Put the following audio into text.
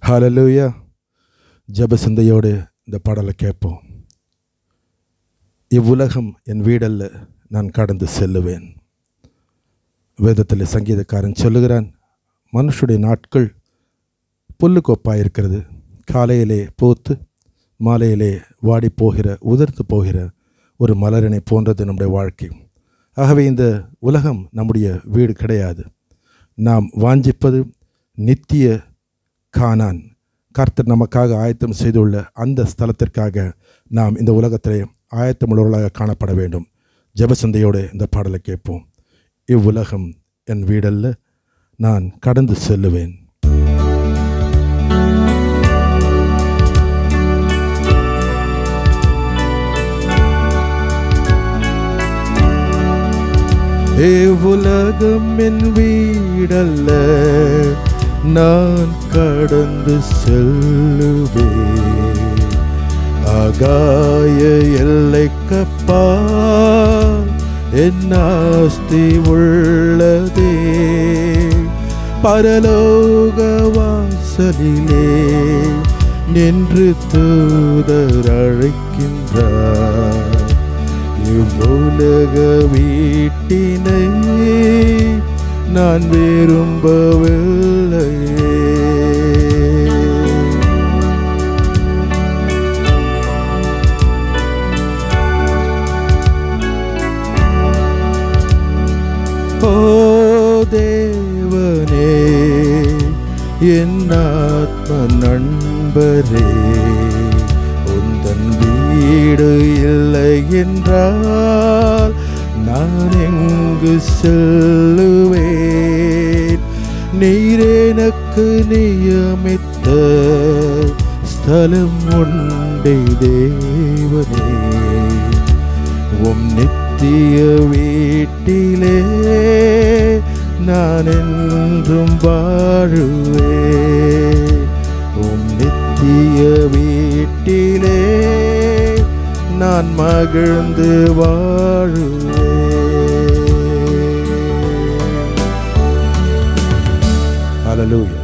ஹalleluya ஜெப சிந்தையோடு இந்த பாடலை கேட்போம் இவ்வுலகம் என் வீடல்ல நான் கடந்து செல்லுவேன் வேதத்தில் சங்கீதக்காரன் சொல்லுகிறான் மனுஷுடைய நாட்கள் புல்லுக்கொப்பாக இருக்கிறது காலையிலே பூத்து மாலையிலே வாடி போகிற உதிர்த்து போகிற ஒரு மலரினை போன்றது நம்முடைய வாழ்க்கை ஆகவே இந்த உலகம் நம்முடைய வீடு கிடையாது நாம் வாஞ்சிப்பது நித்திய கானான் கர்த்தர் நமக்காக ஆயத்தம் செய்துள்ள அந்த ஸ்தலத்திற்காக நாம் இந்த உலகத்திலே ஆயத்தமுள்ளவர்களாக காணப்பட வேண்டும் ஜெபசந்தையோடு இந்த பாடலை கேட்போம் இவ்வுலகம் என் வீடல்ல நான் கடந்து செல்லுவேன் இவ்வுலகம் என் வீடல்ல நான் கடந்து செல்லுவேன் ஆகாய எல்லைக்கப்பா என் ஆஸ்தி உள்ளதே பரலோக வாசலிலே நின்று தூதர் அழைக்கின்றார் இவ்வுலக வீட்டினை நான் விரும்பவில்லையே ஓ தேவனே என் ஆத்ம நண்பரே உந்தன் வீடு இல்லை என்றால் நான் எங்கு செல்லுவேன் நீர் எனக்கு நியமித்த ஸ்தலம் உண்டே தேவனே உம் நித்திய வீட்டிலே நான் என்றும் வாழுவேன் உம் நித்திய வீட்டிலே நான் மகிழ்ந்து வாழுவேன் ஹalleluya